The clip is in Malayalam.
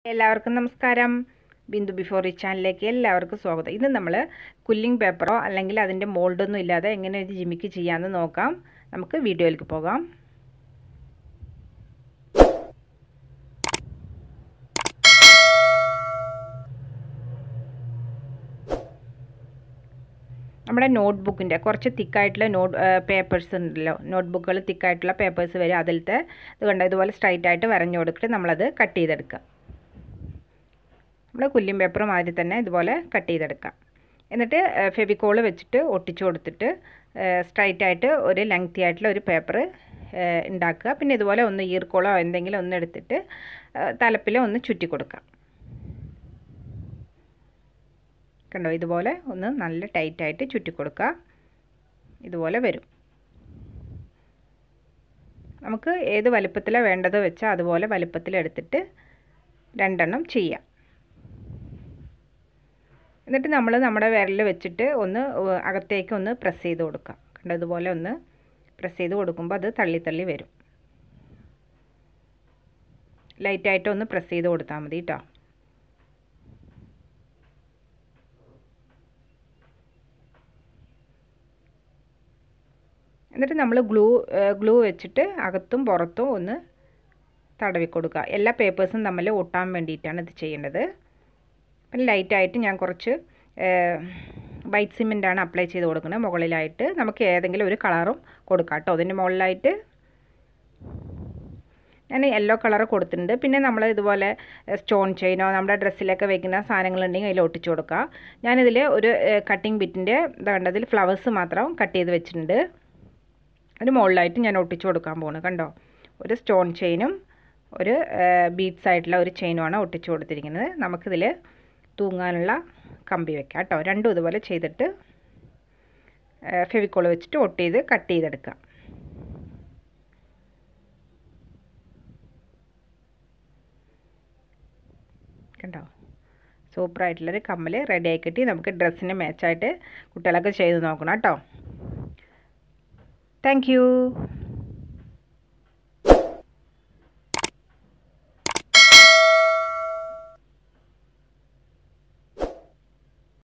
എല്ലാവർക്കും നമസ്കാരം ബിന്ദു ബിഫോർ ഈ ചാനലിലേക്ക് എല്ലാവർക്കും സ്വാഗതം ഇന്ന് നമ്മൾ കുല്ലിംഗ് പേപ്പറോ അല്ലെങ്കിൽ അതിൻ്റെ മോൾഡൊന്നും ഇല്ലാതെ എങ്ങനെ ഒരു ജിമിക്ക് ചെയ്യാമെന്ന് നോക്കാം നമുക്ക് വീഡിയോയിലേക്ക് പോകാം നമ്മുടെ നോട്ട്ബുക്കിൻ്റെ കുറച്ച് തിക്കായിട്ടുള്ള നോട്ട് പേപ്പേഴ്സ് ഉണ്ടല്ലോ നോട്ട്ബുക്കുകൾ തിക്കായിട്ടുള്ള പേപ്പേഴ്സ് വരും അതിലത്തെ ഇത് കണ്ടോ ഇതുപോലെ സ്ട്രൈറ്റ് ആയിട്ട് വരഞ്ഞു കൊടുത്തിട്ട് നമ്മളത് കട്ട് ചെയ്തെടുക്കുക നമ്മൾ കുല്ലിം പേപ്പർ മാതിരി തന്നെ ഇതുപോലെ കട്ട് ചെയ്തെടുക്കാം എന്നിട്ട് ഫെവിക്കോൾ വെച്ചിട്ട് ഒട്ടിച്ചു കൊടുത്തിട്ട് സ്ട്രൈറ്റ് ആയിട്ട് ഒരു ലെങ്തി ആയിട്ടുള്ള ഒരു പേപ്പർ ഉണ്ടാക്കുക പിന്നെ ഇതുപോലെ ഒന്ന് ഈർക്കോളോ എന്തെങ്കിലും ഒന്ന് എടുത്തിട്ട് തലപ്പിൽ ഒന്ന് ചുറ്റി കൊടുക്കാം കണ്ടോ ഇതുപോലെ ഒന്ന് നല്ല ടൈറ്റായിട്ട് ചുറ്റി കൊടുക്കുക ഇതുപോലെ വരും നമുക്ക് ഏത് വലുപ്പത്തിലാണ് വേണ്ടത് വെച്ചാൽ അതുപോലെ വലുപ്പത്തിലെടുത്തിട്ട് രണ്ടെണ്ണം ചെയ്യാം എന്നിട്ട് നമ്മൾ നമ്മുടെ വിരൽ വെച്ചിട്ട് ഒന്ന് അകത്തേക്ക് ഒന്ന് പ്രസ് ചെയ്ത് കൊടുക്കാം കണ്ടോ ഇതുപോലെ ഒന്ന് പ്രസ് ചെയ്ത് കൊടുക്കുമ്പോൾ അത് തള്ളി തള്ളി വരും ലൈറ്റായിട്ട് ഒന്ന് പ്രസ് ചെയ്ത് കൊടുത്താൽ മതി കേട്ടോ എന്നിട്ട് നമ്മൾ ഗ്ലൂ ഗ്ലൂ വെച്ചിട്ട് അകത്തും പുറത്തും ഒന്ന് തടവി കൊടുക്കുക എല്ലാ പേപ്പേഴ്സും തമ്മിൽ ഒട്ടാൻ വേണ്ടിയിട്ടാണ് ഇത് ചെയ്യേണ്ടത് അപ്പം ലൈറ്റായിട്ട് ഞാൻ കുറച്ച് വൈറ്റ് സിമെൻ്റാണ് അപ്ലൈ ചെയ്ത് കൊടുക്കുന്നത് മുകളിലായിട്ട് നമുക്ക് ഏതെങ്കിലും ഒരു കളറും കൊടുക്കാം കേട്ടോ അതിൻ്റെ മുകളിലായിട്ട് ഞാൻ യെല്ലോ കളർ കൊടുത്തിട്ടുണ്ട് പിന്നെ നമ്മൾ ഇതുപോലെ സ്റ്റോൺ ചെയിനോ നമ്മുടെ ഡ്രസ്സിലൊക്കെ വെക്കുന്ന സാധനങ്ങളുണ്ടെങ്കിൽ അതിൽ ഒട്ടിച്ചു കൊടുക്കുക ഞാനിതിൽ ഒരു കട്ടിങ് ബിറ്റിൻ്റെ ഇതാണ്ട് അതിൽ ഫ്ലവേഴ്സ് മാത്രം കട്ട് ചെയ്ത് വെച്ചിട്ടുണ്ട് അതിന് മുകളിലായിട്ട് ഞാൻ ഒട്ടിച്ചു കൊടുക്കാൻ പോകുന്നു കണ്ടോ ഒരു സ്റ്റോൺ ചെയിനും ഒരു ബീഡ്സ് ആയിട്ടുള്ള ഒരു ചെയിനുമാണ് ഒട്ടിച്ചു കൊടുത്തിരിക്കുന്നത് നമുക്കിതിൽ തൂങ്ങാനുള്ള കമ്പി വെക്കാം കേട്ടോ രണ്ടും ഇതുപോലെ ചെയ്തിട്ട് ഫെവിക്കോൾ വെച്ചിട്ട് ഒട്ട് ചെയ്ത് കട്ട് ചെയ്തെടുക്കാം കണ്ടോ സൂപ്പറായിട്ടുള്ളൊരു കമ്മൽ റെഡിയായി കിട്ടി നമുക്ക് ഡ്രസ്സിന് മാച്ചായിട്ട് കുട്ടികളൊക്കെ ചെയ്ത് നോക്കണം കേട്ടോ താങ്ക്